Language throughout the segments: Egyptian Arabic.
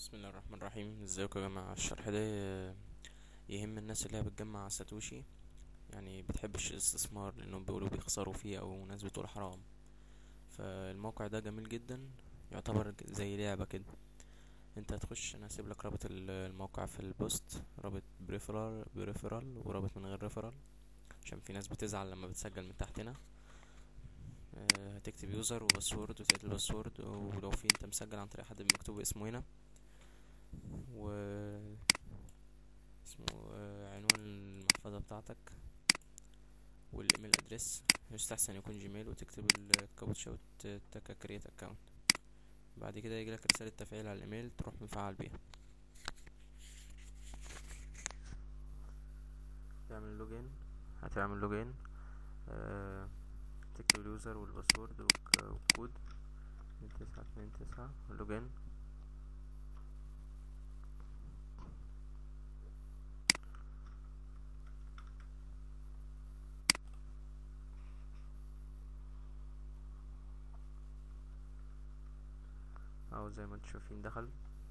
بسم الله الرحمن الرحيم ازيكم يا جماعة الشرح ده يهم الناس اللي هي بتجمع ساتوشي يعني بتحبش الاستثمار لانهم بيقولوا بيخسروا فيه او ناس بتقول حرام فالموقع ده جميل جدا يعتبر زي لعبة كده انت هتخش انا هسيب لك رابط ال- الموقع في البوست رابط بريفرال بريفرال ورابط من غير ريفرال عشان في ناس بتزعل لما بتسجل من تحتنا آه، هتكتب يوزر وباسورد وتعيد الباسورد ولو في انت مسجل عن طريق حد مكتوب اسمه هنا و اسمه آه، عنوان المحفظة بتاعتك والايميل ادريس يستحسن يكون جيميل وتكتب الكابتشا وتتك كريت اكونت بعد كده يجيلك رسالة تفعيل على الايميل تروح مفعل بيها تعمل لوجين هتعمل لوجين آه، تكتب اليوزر والباسورد والك- والكود من تسعة اتنين تسعة لوجين او زي ما انتم شايفين دخل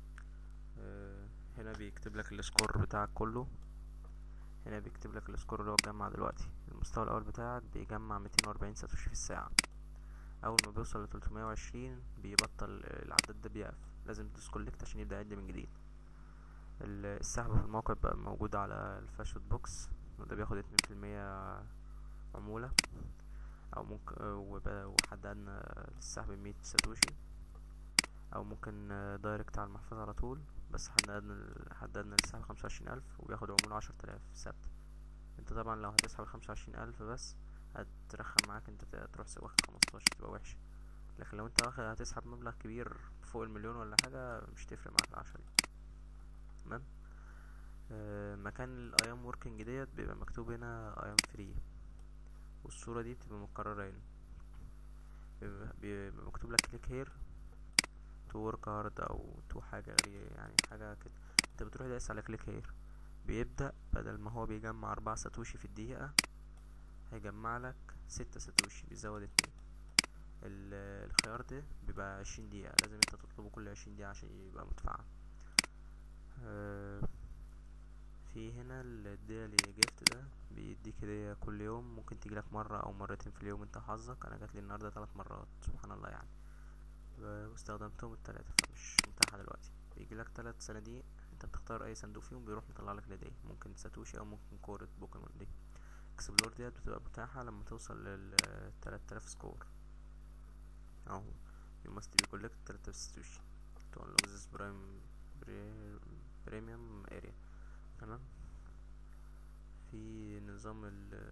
آه، هنا بيكتب لك السكور بتاعك كله هنا بيكتب لك السكور اللي هو اتجمع دلوقتي المستوى الاول بتاعك بيجمع 240 ساتوشي في الساعة اول ما بيوصل ل 320 بيبطل العداد ده بيقف لازم تدوس كولكت عشان يبدأ يعد من جديد ال- السحب في الموقع بقى موجود على الفاشوت بوكس وده بياخد اتنين في المية عمولة او ممكن وبقى وحد ادنى للسحب مية ساتوشي او ممكن آه، دايركت على المحفظة على طول بس حد ادنى حد ادنى للسحب خمسة وعشرين الف وبياخد عمولة عشرة الاف ثابتة انت طبعا لو هتسحب خمسة وعشرين الف بس هترخم معاك انت ت- تروح س- واخد خمستاشر تبقى وحشة لكن لو انت واخد هتسحب مبلغ كبير فوق المليون ولا حاجة مش تفرق معاك العشرة دي تمام آه، مكان الايام وركينج ديت بيبقى مكتوب هنا ايام فري والصورة دي بتبقى متكررة هنا بيبقى بيبقى مكتوب لك كليك هير تو ورك هارد او تو حاجة غير يعني حاجة كده انت بتروح دايس على كليك هير بيبدأ بدل ما هو بيجمع أربعة ساتوشي في الدقيقة هيجمع لك ستة ساتوشي بيزود اتنين ال- الخيار ده بيبقى عشرين دقيقة لازم انت تطلبه كل عشرين دقيقة عشان يبقى متفعل آه، في هنا الديلي جيفت ده بيديك هدية كل يوم ممكن تجيلك مرة أو مرتين في اليوم انت وحظك أنا جاتلي النهاردة تلات مرات سبحان الله يعني و- واستخدمتهم التلاتة فمش متاحة دلوقتي بيجيلك تلات صناديق انت بتختار أي صندوق فيهم بيروح مطلعلك الهدية ممكن ساتوشي أو ممكن كورة بوكيمون دي اكسبلور ديت بتبقى متاحة لما توصل للتلات آلاف سكور أهو you must be collect تلات آلاف ساتوشي to unlock this prime premium area تمام في نظام ال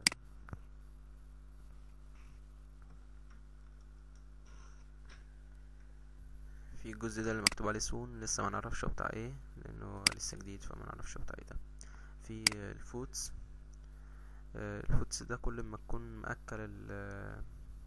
في الجزء ده اللي مكتوب عليه سون لسه ما نعرفش هو بتاع ايه لانه لسه جديد فما نعرفش هو بتاع ايه ده في الفوتس آه، الفوتس ده كل ما تكون مأكل ال-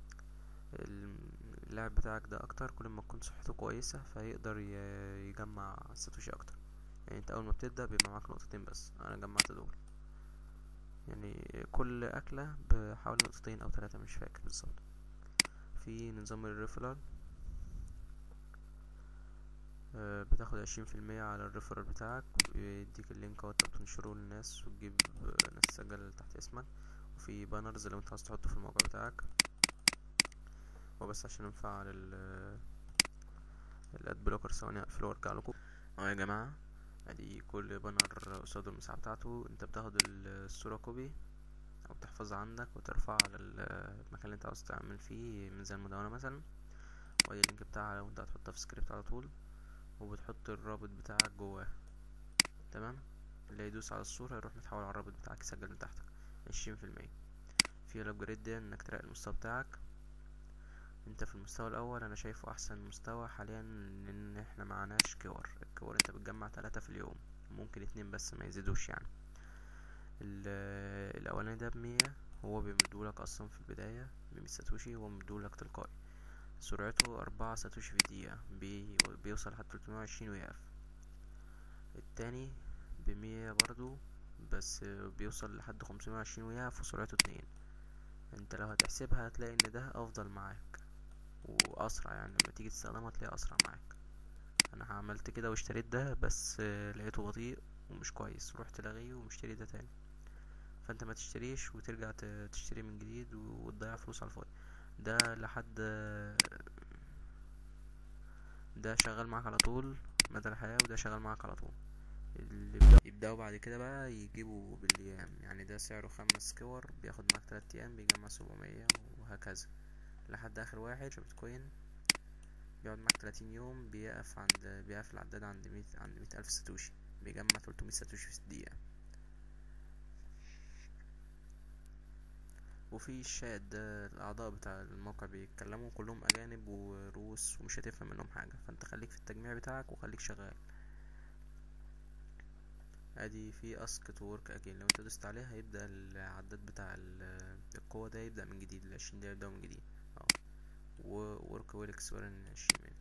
اللاعب بتاعك ده اكتر كل ما تكون صحته كويسة فيقدر ي- يجمع ساتوشي اكتر يعني انت اول ما بتبدأ بيبقى معاك نقطتين بس انا جمعت دول يعني كل اكلة بحوالي نقطتين او ثلاثة مش فاكر بالظبط في نظام الريفرال آه، بتاخد عشرين في المية على الريفرال بتاعك ويديك اللينك اهو انت بتنشره للناس وتجيب آه، ناس تسجل تحت اسمك وفي بانرز لو انت عاوز تحطه في الموقع بتاعك وبس عشان نفعل ال الاد بلوكر ثواني اقفله وارجع لكم اهو يا جماعة ادي كل بانر قصاد المساحة بتاعته انت بتاخد الصورة كوبي او تحفظها عندك وترفعها على المكان اللي انت عاوز تعمل فيه ميزان مدونة مثلا وادي اللينك بتاعها لو انت هتحطها في سكريبت على طول وبتحط الرابط بتاعك جواه تمام اللي يدوس على الصورة يروح متحول على الرابط بتاعك يسجل من تحتك عشرين في المية في الابجريد ده انك تراقب المستوى بتاعك انت في المستوى الاول انا شايفه احسن مستوى حاليا لان احنا معناش كور الكور انت بتجمع تلاتة في اليوم ممكن اتنين بس ما يزيدوش يعني ال- الاولاني ده بمية هو بيمدولك اصلا في البداية بمية ساتوشي هو مدولك تلقائي سرعته أربعة ساتوشي في الدقيقة بي... بيوصل لحد تلتمية وعشرين ويقف التاني بمية برضو بس بيوصل لحد خمسمية وعشرين ويقف وسرعته اتنين انت لو هتحسبها هتلاقي ان ده افضل معاك واسرع يعني لما تيجي تستخدمها هتلاقيها اسرع معاك انا عملت كده واشتريت ده بس آه، لقيته بطيء ومش كويس رحت لغيه ومشتري ده تاني فانت ما تشتريش وترجع ت- تشتري من جديد و- وتضيع فلوس على الفاضي ده لحد آه، ده شغال معاك على طول مدى الحياة وده شغال معاك على طول اللي يبدأ- يبدأوا بعد كده بقى يجيبوا بالأيام يعني ده سعره خمس كور بياخد معاك تلات أيام بيجمع سبعمية وهكذا لحد آخر واحد في بيتكوين بيقعد معاك تلاتين يوم بيقف عند بيقف العداد عند مية عند مية ألف ساتوشي بيجمع تلتمية ساتوشي في الدقيقة وفي الشات ده الأعضاء بتاع الموقع بيتكلموا كلهم أجانب وروس ومش هتفهم منهم حاجة فانت خليك في التجميع بتاعك وخليك شغال ادي في اسك تو ورك اجين لو انت دوست عليها هيبدأ العداد بتاع ال- القوة ده يبدأ من جديد العشرين ده يبدأ من جديد اه وورك ويل اكسبيرن عشرين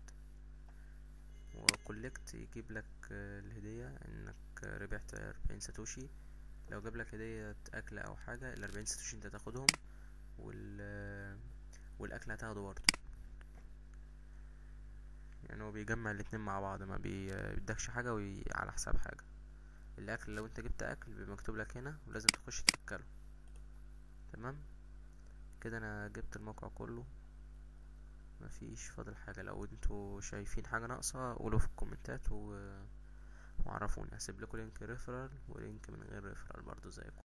وكولكت يجيب لك آه، الهدية انك ربحت أربعين ساتوشي لو جاب لك هدية أكل أو حاجة الأربعين ساتوشي انت تاخدهم وال والأكل هتاخده برضه يعني هو بيجمع الاتنين مع بعض ما بي- بيدكش حاجة وي... على حساب حاجة الأكل لو انت جبت أكل بيبقى مكتوب لك هنا ولازم تخش تأكله تمام كده أنا جبت الموقع كله مفيش فاضل حاجة لو انتوا شايفين حاجة ناقصة قولوا في الكومنتات و... وعرفوني هسيب لكم لينك ريفرال ولينك من غير ريفرال برضو زيكم